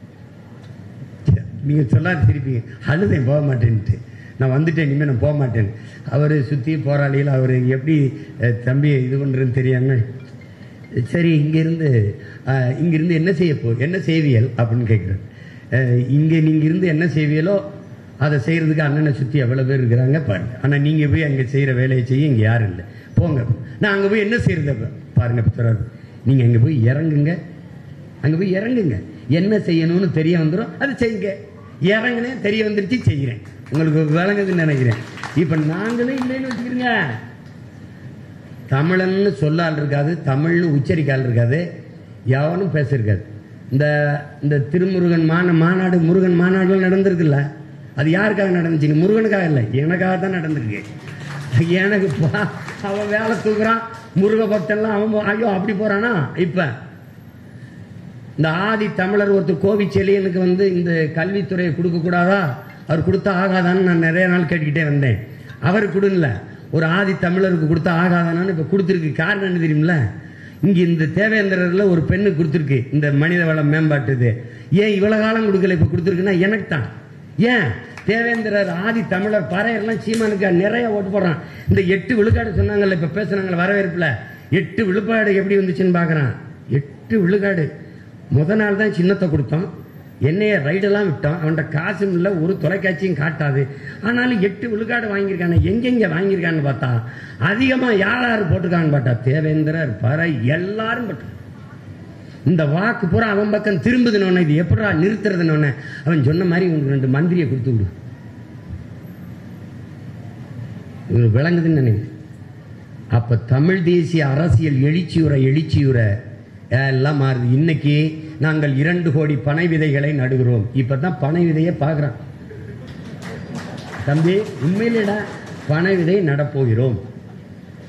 நீங்க சொல்லாது திருப்பி அழுதேன் போக மாட்டேன்ட்டு நான் வந்துட்டேன் இனிமேல் நான் போக மாட்டேன் அவர் சுற்றி போராளிகள் அவர் எப்படி அஹ், தம்பி இது பண்ணுறதுன்னு தெரியாம சரி இங்கேருந்து அஹ், இங்கிருந்து என்ன செய்ய போ என்ன செய்வியல் அப்படின்னு கேட்குறேன் இங்கே நீங்கள் இருந்து என்ன செய்வியலோ அதை செய்கிறதுக்கு அண்ணனை சுற்றி எவ்வளோ பேர் இருக்கிறாங்க பாருங்க ஆனால் நீங்கள் போய் அங்கே செய்கிற வேலையை செய்ய இங்கே யாரும் இல்லை போங்க நான் அங்கே போய் என்ன செய்கிறது பாருங்க பித்தராது நீங்கள் அங்கே போய் இறங்குங்க அங்க போய் இறங்குங்க என்ன செய்யணும்னு தெரிய வந்துடும் அதை செய்யுங்க இறங்குனேன் தெரிய வந்துருச்சு செய்கிறேன் உங்களுக்கு விளங்குதுன்னு நினைக்கிறேன் இப்ப நாங்களும் இல்லைன்னு வச்சுக்கிறீங்க தமிழன்னு சொல்ல ஆள் இருக்காது தமிழ்னு உச்சரிக்க ஆள் இருக்காது எவனும் பேச இருக்காது இந்த இந்த திருமுருகன் மான மாநாடு முருகன் மாநாடுலாம் நடந்திருக்குல்ல அது யாருக்காக நடந்துச்சுங்க முருகனுக்காக இல்லை எனக்காக தான் நடந்திருக்கு எனக்கு பா- அவன் வேலை தூக்குறான் முருக பக்தன்லாம் அவன் போ- ஐயோ அப்படி போறானா இப்ப இந்த ஆதி தமிழர் ஒருத்தர் கோவிச்செலியனுக்கு வந்து இந்த கல்வித்துறையை கொடுக்க கூடாதா அவர் கொடுத்தா ஆகாதான்னு நான் நிறைய நாள் கேட்டுக்கிட்டே வந்தேன் அவர் கொடுங்கல ஒரு ஆதி தமிழருக்கு கொடுத்தா ஆகாதானு இப்ப கொடுத்துருக்கு காரணம் என்ன தெரியுமில இங்க இந்த தேவேந்திரர்ல ஒரு பெண்ணு கொடுத்துருக்கு இந்த மனித வள மேம்பாட்டுது ஏன் இவ்வளவு காலம் கொடுக்கல இப்ப கொடுத்துருக்குன்னா எனக்கு தான் ஏன் தேவேந்திரர் ஆதி தமிழர் பறையர்லாம் சீமானுக்கு நிறைய ஓட்டு போடுறான் இந்த எட்டு விழுக்காடு சொன்னாங்கல்ல இப்ப பேசுனாங்கல்ல வரவேற்புல எட்டு விழுக்காடு எப்படி வந்துச்சுன்னு பாக்குறான் எட்டு விழுக்காடு முத நாள் தான் சின்னத்தை கொடுத்தோம் என்னைய ரைடெல்லாம் விட்டோம் அவன்கிட்ட காசும் இல்லை ஒரு தொலைக்காட்சியும் காட்டாது ஆனாலும் எட்டு விழுக்காடு வாங்கியிருக்கானே எங்கெங்க வாங்கியிருக்கான்னு பார்த்தா அதிகமாக யார் யார் போட்டிருக்கான்னு பார்த்தா தேவேந்திரர் பறை எல்லாரும் போட்டு இந்த வாக்கு பூரா அவன் பக்கம் திரும்புதுன்னு இது எப்படா நிறுத்துறதுன்னு அவன் சொன்ன மாதிரி உனக்கு ரெண்டு மந்திரியை கொடுத்து விடு இது விளங்குதுன்னு நினைக்கிறேன் அப்ப தமிழ் தேசிய அரசியல் எழுச்சியுற எழுச்சியுற எல்லாம் மாறுது இன்னைக்கு நாங்கள் இரண்டு கோடி பனை விதைகளை நடுகிறோம் இப்பதான் பனை விதையை பார்க்குறான் தம்பி உண்மையிலடா பனை விதை நடப்போகிறோம்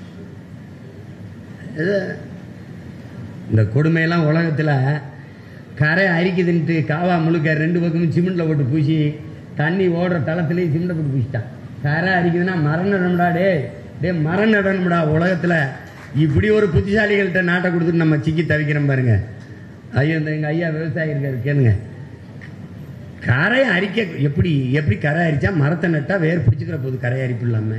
இது இந்த கொடுமையெல்லாம் உலகத்தில் கரை அரிக்குதுன்ட்டு காவா முழுக்க ரெண்டு பக்கமும் சிமெண்ட்ல போட்டு பூசி தண்ணி ஓடுற தளத்துலேயே சிமெண்ட்டை போட்டு பூசிட்டான் கரை அரிக்குதுன்னா மரம் நடணும்டா டே டே மரம் நடணும்டா உலகத்துல இப்படி ஒரு புத்திசாலிகள்கிட்ட நாட்டை கொடுத்துட்டு நம்ம சிக்கி தவிக்கிறோம் பாருங்க ஐயோ இந்த எங்க ஐயா விவசாயி இருக்காரு கேளுங்க கரை அரிக்க எப்படி எப்படி கரை அரிச்சா மரத்தை நட்டா வேர் பிடிச்சிக்கிற போது கரை அரிப்பு இல்லாம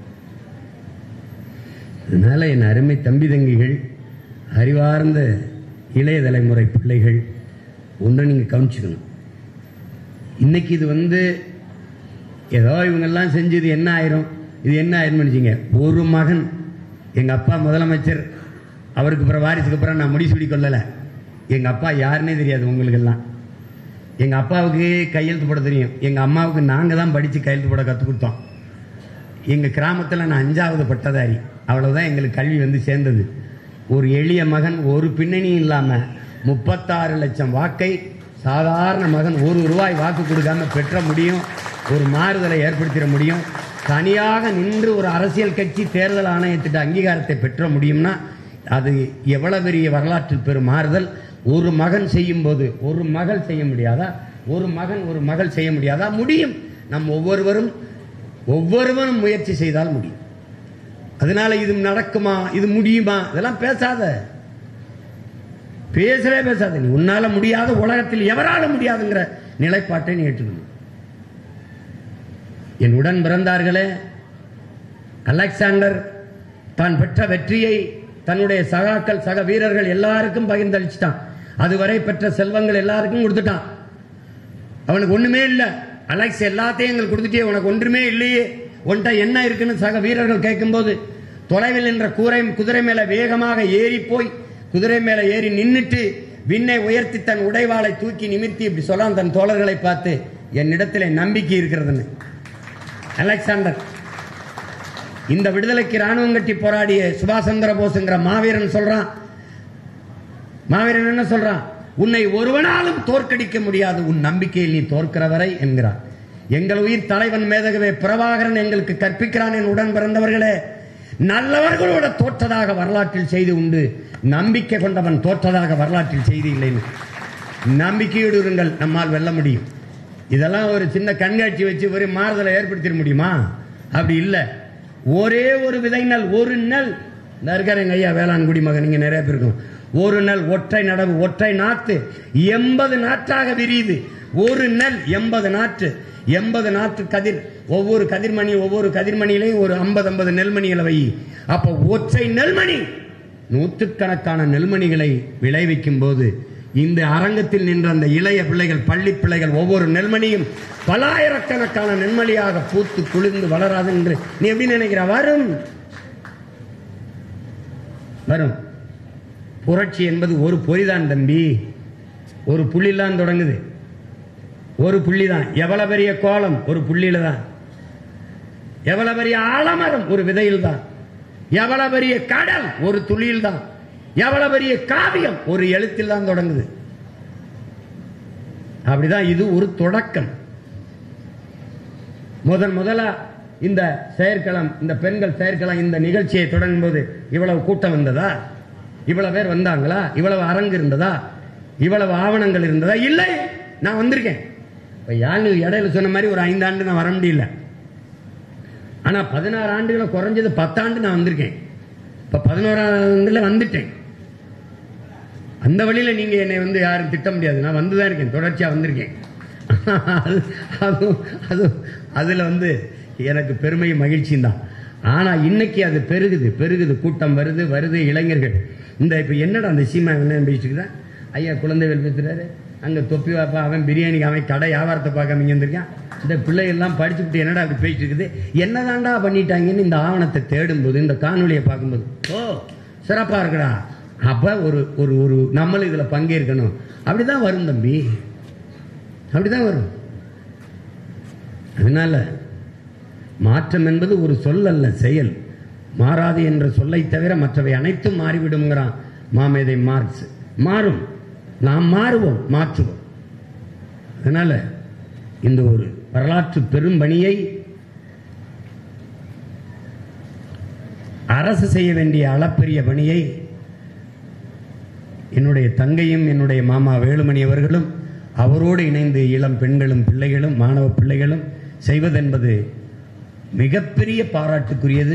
அதனால என் அருமை தம்பி தங்கிகள் அறிவார்ந்த இளைய தலைமுறை பிள்ளைகள் ஒன்றை நீங்க கவனிச்சுக்கணும் இன்னைக்கு இது வந்து ஏதோ இவங்கெல்லாம் செஞ்சது என்ன ஆயிரும் இது என்ன ஆயிரும் நினைச்சீங்க ஒரு மகன் எங்க அப்பா முதலமைச்சர் அவருக்கு அப்புறம் வாரிசுக்கு அப்புறம் நான் முடிசூடி கொள்ளல எங்க அப்பா யாருன்னே தெரியாது உங்களுக்கு எல்லாம் எங்க அப்பாவுக்கு கையெழுத்து போட தெரியும் எங்க அம்மாவுக்கு நாங்க தான் படிச்சு கையெழுத்து போட கற்றுக் கொடுத்தோம் எங்க கிராமத்துல நான் அஞ்சாவது பட்டதாரி அவ்வளவுதான் எங்களுக்கு கல்வி வந்து சேர்ந்தது ஒரு எளிய மகன் ஒரு பின்னணியும் இல்லாம முப்பத்தாறு லட்சம் வாக்கை சாதாரண மகன் ஒரு ரூபாய் வாக்கு கொடுக்காம பெற்ற முடியும் ஒரு மாறுதலை ஏற்படுத்திட முடியும் தனியாக நின்று ஒரு அரசியல் கட்சி தேர்தல் ஆணையத்திட்ட அங்கீகாரத்தை பெற்ற முடியும்னா அது எவ்வளவு பெரிய வரலாற்றில் பெரும் மாறுதல் ஒரு மகன் செய்யும் போது ஒரு மகள் செய்ய முடியாதா ஒரு மகன் ஒரு மகள் செய்ய முடியாதா முடியும் நம் ஒவ்வொருவரும் ஒவ்வொருவரும் முயற்சி செய்தால் முடியும் அதனால இது நடக்குமா இது முடியுமா இதெல்லாம் பேசாத பேசவே பேசாத நீ உன்னால முடியாத உலகத்தில் எவரால முடியாதுங்கிற நிலைப்பாட்டை நீ ஏற்றுக்கணும் என் உடன் பிறந்தார்களே அலெக்சாண்டர் தான் பெற்ற வெற்றியை தன்னுடைய சகாக்கள் சக வீரர்கள் எல்லாருக்கும் பகிர்ந்தளிச்சிட்டான் அதுவரை பெற்ற செல்வங்கள் எல்லாருக்கும் கொடுத்துட்டான் அவனுக்கு ஒண்ணுமே இல்ல அலெக்ஸ் எல்லாத்தையும் எங்களுக்கு கொடுத்துட்டே உனக்கு ஒன்றுமே இல்லையே உன்கிட்ட என்ன இருக்குன்னு சக வீரர்கள் கேட்கும்போது தொலைவில் நின்ற கூரை குதிரை மேல வேகமாக ஏறி போய் குதிரை மேல ஏறி நின்னுட்டு விண்ணை உயர்த்தி தன் உடைவாளை தூக்கி நிமிர்த்தி இப்படி சொல்லான் தன் தோழர்களை பார்த்து என்னிடத்திலே நம்பிக்கை இருக்கிறதுன்னு அலெக்சாண்டர் இந்த விடுதலைக்கு ராணுவம் கட்டி போராடிய சுபாஷ் சந்திர போஸ்ங்கிற மாவீரன் சொல்றான் மாவீரன் என்ன சொல்றான் உன்னை ஒருவனாலும் தோற்கடிக்க முடியாது உன் நம்பிக்கையில் நீ தோற்கிற வரை என்கிறான் எங்கள் உயிர் தலைவன் மேதகவே பிரபாகரன் எங்களுக்கு கற்பிக்கிறான் என் உடன் பிறந்தவர்களே நல்லவர்களோட தோற்றதாக வரலாற்றில் செய்தி உண்டு நம்பிக்கை கொண்டவன் தோற்றதாக வரலாற்றில் செய்தி இல்லைன்னு நம்பிக்கையோடு இருங்கள் நம்மால் வெல்ல முடியும் இதெல்லாம் ஒரு சின்ன கண்காட்சி வச்சு ஒரு மாறுதலை ஏற்படுத்திட முடியுமா அப்படி இல்லை ஒரே ஒரு விதை நெல் ஒரு நெல் இந்த இருக்காரு எங்க ஐயா வேளாண்குடி மகன் நீங்க நிறைய பேர் இருக்கும் ஒரு நெல் ஒற்றை நடவு ஒற்றை நாத்து எண்பது நாற்றாக விரியுது ஒரு நெல் எண்பது நாற்று எண்பது நாற்று கதிர் ஒவ்வொரு கதிர்மணி ஒவ்வொரு கதிர்மணியிலையும் ஒரு ஐம்பது ஐம்பது நெல்மணிகளை வை அப்ப ஒற்றை நெல்மணி நூற்றுக்கணக்கான நெல்மணிகளை விளைவிக்கும் போது இந்த அரங்கத்தில் நின்ற அந்த இளைய பிள்ளைகள் பள்ளி பிள்ளைகள் ஒவ்வொரு நெல்மணியும் பலாயிரக்கணக்கான நெல்மணியாக பூத்து குளிர்ந்து வளராது என்று நீ எப்படி நினைக்கிற வரும் வரும் புரட்சி என்பது ஒரு பொறிதான் தம்பி ஒரு புள்ளிலாம் தொடங்குது ஒரு புள்ளி தான் எவ்வளவு பெரிய கோலம் ஒரு புள்ளியில தான் எவ்வளவு பெரிய ஆலமரம் ஒரு விதையில் தான் எவ்வளவு பெரிய கடல் ஒரு துளியில் தான் எவ்வளவு பெரிய காவியம் ஒரு எழுத்தில் தான் தொடங்குது அப்படிதான் இது ஒரு தொடக்கம் முதன் முதலா இந்த செயற்களம் இந்த பெண்கள் செயற்களம் இந்த நிகழ்ச்சியை தொடங்கும் போது இவ்வளவு கூட்டம் வந்ததா இவ்வளவு பேர் வந்தாங்களா இவ்வளவு அரங்கு இருந்ததா இவ்வளவு ஆவணங்கள் இருந்ததா இல்லை நான் வந்திருக்கேன் இப்ப யாழ் இடையில சொன்ன மாதிரி ஒரு ஐந்தாண்டு நான் வர முடியல ஆனா பதினாறு ஆண்டுகளை குறைஞ்சது பத்தாண்டு நான் வந்திருக்கேன் இப்ப பதினோராண்டுல வந்துட்டேன் அந்த வழியில நீங்க என்னை வந்து யாரும் திட்ட முடியாது நான் வந்துதான் இருக்கேன் தொடர்ச்சியா வந்திருக்கேன் அது அது அது அதுல வந்து எனக்கு பெருமை மகிழ்ச்சியும் தான் ஆனா இன்னைக்கு அது பெருகுது பெருகுது கூட்டம் வருது வருது இளைஞர்கள் இந்த இப்ப என்னடா அந்த சீமா என்ன பேசிட்டு இருக்குதா ஐயா குழந்தைகள் பேசுறாரு அங்க தொப்பி வாப்பா அவன் பிரியாணிக்கு அவன் கடை வியாபாரத்தை பார்க்காம இங்க வந்திருக்கான் இந்த பிள்ளைகள்லாம் படிச்சுக்கிட்டு என்னடா அப்படி பேசிட்டு இருக்குது என்னதான்டா பண்ணிட்டாங்கன்னு இந்த ஆவணத்தை தேடும்போது இந்த காணொலியை பார்க்கும்போது ஓ சிறப்பா இருக்குடா அப்ப ஒரு ஒரு ஒரு நம்மளும் இதுல பங்கேற்கணும் அப்படிதான் வரும் தம்பி அப்படிதான் வரும் அதனால மாற்றம் என்பது ஒரு சொல் அல்ல செயல் மாறாது என்ற சொல்லை தவிர மற்றவை அனைத்தும் மாறிவிடுங்கிறான் மாமேதை மார்க்ஸ் மாறும் நாம் மாறுவோம் மாற்றுவோம் அதனால இந்த ஒரு வரலாற்று பெரும் பணியை அரசு செய்ய வேண்டிய அளப்பெரிய பணியை என்னுடைய தங்கையும் என்னுடைய மாமா வேலுமணி அவர்களும் அவரோடு இணைந்து இளம் பெண்களும் பிள்ளைகளும் மாணவ பிள்ளைகளும் செய்வதென்பது மிகப்பெரிய பாராட்டுக்குரியது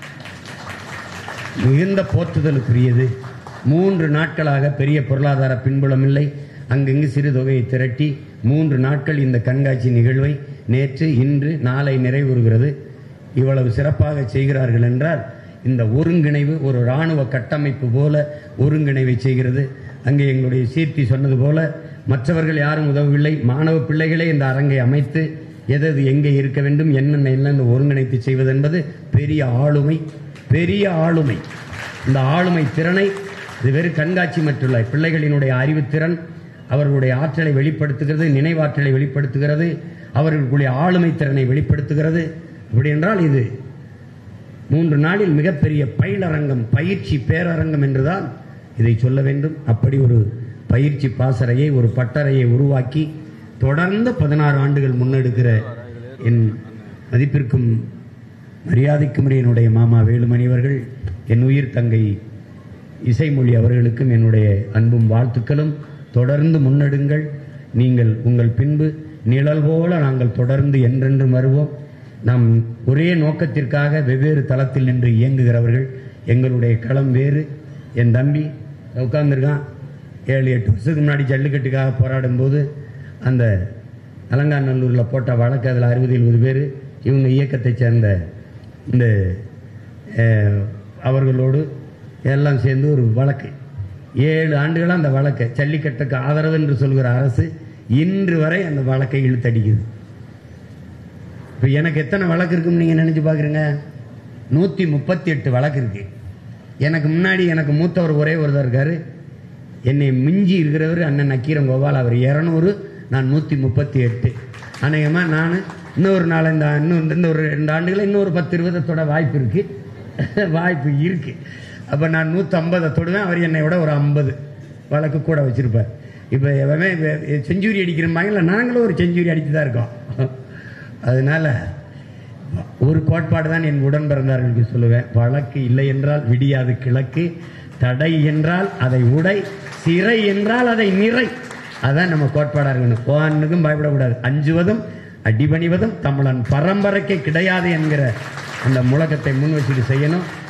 மிகுந்த போற்றுதலுக்குரியது மூன்று நாட்களாக பெரிய பொருளாதார பின்புலம் இல்லை அங்கங்கு சிறு தொகையை திரட்டி மூன்று நாட்கள் இந்த கண்காட்சி நிகழ்வை நேற்று இன்று நாளை நிறைவுறுகிறது இவ்வளவு சிறப்பாக செய்கிறார்கள் என்றால் இந்த ஒருங்கிணைவு ஒரு இராணுவ கட்டமைப்பு போல ஒருங்கிணைவை செய்கிறது அங்கே எங்களுடைய சீர்த்தி சொன்னது போல மற்றவர்கள் யாரும் உதவவில்லை மாணவ பிள்ளைகளே இந்த அரங்கை அமைத்து எதது எங்கே இருக்க வேண்டும் என்னென்ன என்னென்ன ஒருங்கிணைத்து செய்வது என்பது பெரிய ஆளுமை பெரிய ஆளுமை இந்த ஆளுமை திறனை இது வெறும் கண்காட்சி மட்டுமல்ல பிள்ளைகளினுடைய அறிவுத்திறன் அவர்களுடைய ஆற்றலை வெளிப்படுத்துகிறது நினைவாற்றலை வெளிப்படுத்துகிறது அவர்களுடைய ஆளுமை திறனை வெளிப்படுத்துகிறது அப்படி என்றால் இது மூன்று நாளில் மிகப்பெரிய பயிலரங்கம் பயிற்சி பேரரங்கம் என்றுதான் இதை சொல்ல வேண்டும் அப்படி ஒரு பயிற்சி பாசறையை ஒரு பட்டறையை உருவாக்கி தொடர்ந்து பதினாறு ஆண்டுகள் முன்னெடுக்கிற என் மதிப்பிற்கும் மரியாதைக்குரிய என்னுடைய மாமா வேலுமணி அவர்கள் என் உயிர் தங்கை இசைமொழி அவர்களுக்கும் என்னுடைய அன்பும் வாழ்த்துக்களும் தொடர்ந்து முன்னெடுங்கள் நீங்கள் உங்கள் பின்பு நிழல் போல நாங்கள் தொடர்ந்து என்றென்றும் வருவோம் நாம் ஒரே நோக்கத்திற்காக வெவ்வேறு தளத்தில் நின்று இயங்குகிறவர்கள் எங்களுடைய களம் வேறு என் தம்பி உட்கார்ந்துருக்கான் ஏழு எட்டு வருஷத்துக்கு முன்னாடி ஜல்லிக்கட்டுக்காக போராடும்போது அந்த அலங்காநல்லூரில் போட்ட வழக்கு அதில் அறுபது எழுபது பேர் இவங்க இயக்கத்தைச் சேர்ந்த இந்த அஹ், அவர்களோடு எல்லாம் சேர்ந்து ஒரு வழக்கு ஏழு ஆண்டுகளாக அந்த வழக்கை ஜல்லிக்கட்டுக்கு ஆதரவு என்று சொல்கிற அரசு இன்று வரை அந்த வழக்கை இழுத்தடிக்குது இப்போ எனக்கு எத்தனை வழக்கு இருக்குன்னு நீங்கள் நினச்சி பார்க்குறீங்க நூற்றி முப்பத்தி எட்டு வழக்கு இருக்கு எனக்கு முன்னாடி எனக்கு மூத்தவர் ஒரே ஒருத்தர் இருக்காரு என்னை மிஞ்சி இருக்கிறவர் அண்ணன் நக்கீரன் கோபால் அவர் இரநூறு நான் நூற்றி முப்பத்தி எட்டு அநேகமாக நான் இன்னொரு நாலஞ்சு ஆ- இன்னும் இந்த ஒரு ரெண்டு ஆண்டுகளில் இன்னொரு பத்து இருபதத்தோட வாய்ப்பு இருக்குது வாய்ப்பு இருக்குது அப்போ நான் நூற்றம்பதை தொடுவேன் அவர் என்னை விட ஒரு ஐம்பது வழக்கு கூட வச்சுருப்பார் இப்போ எவன் செஞ்சுரி அடிக்கிறோம்பாங்கல்ல நாங்களும் ஒரு செஞ்சுரி அடித்து தான் இருக்கோம் அதனால ஒரு கோட்பாடு தான் என் உடன் பிறந்தார்களுக்கு சொல்லுவேன் வழக்கு இல்லை என்றால் விடியாது கிழக்கு தடை என்றால் அதை உடை சிறை என்றால் அதை நிறை அதான் நம்ம கோட்பாடா இருக்கணும் ஒன்றுக்கும் பயப்படக்கூடாது அஞ்சுவதும் அடிபணிவதும் தமிழன் பரம்பரைக்கு கிடையாது என்கிற அந்த முழக்கத்தை முன் வச்சுட்டு செய்யணும்